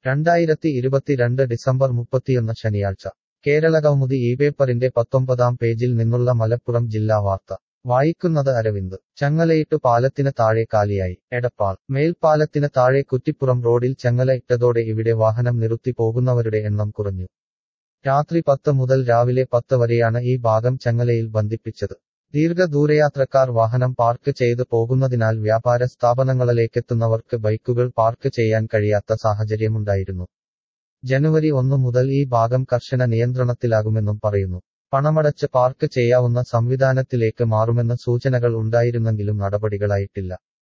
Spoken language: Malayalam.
രണ്ടായിരത്തി ഇരുപത്തിരണ്ട് ഡിസംബർ മുപ്പത്തിയൊന്ന് ശനിയാഴ്ച കേരളകൗമുദി ഈ പേപ്പറിന്റെ പത്തൊമ്പതാം പേജിൽ നിന്നുള്ള മലപ്പുറം ജില്ലാ വാർത്ത വായിക്കുന്നത് അരവിന്ദ് ചങ്ങലയിട്ടു പാലത്തിന് താഴെ കാലിയായി എടപ്പാൾ മേൽപ്പാലത്തിന് താഴെ കുറ്റിപ്പുറം റോഡിൽ ചങ്ങല ഇട്ടതോടെ ഇവിടെ വാഹനം നിർത്തി പോകുന്നവരുടെ എണ്ണം കുറഞ്ഞു രാത്രി പത്ത് മുതൽ രാവിലെ പത്ത് വരെയാണ് ഈ ഭാഗം ചങ്ങലയിൽ ബന്ധിപ്പിച്ചത് ദീർഘദൂരയാത്രക്കാർ വാഹനം പാർക്ക് ചെയ്ത് പോകുന്നതിനാൽ വ്യാപാര സ്ഥാപനങ്ങളിലേക്കെത്തുന്നവർക്ക് ബൈക്കുകൾ പാർക്ക് ചെയ്യാൻ കഴിയാത്ത സാഹചര്യമുണ്ടായിരുന്നു ജനുവരി ഒന്നു മുതൽ ഈ ഭാഗം കർശന നിയന്ത്രണത്തിലാകുമെന്നും പറയുന്നു പണമടച്ച് പാർക്ക് ചെയ്യാവുന്ന സംവിധാനത്തിലേക്ക് മാറുമെന്ന് സൂചനകൾ ഉണ്ടായിരുന്നെങ്കിലും നടപടികളായിട്ടില്ല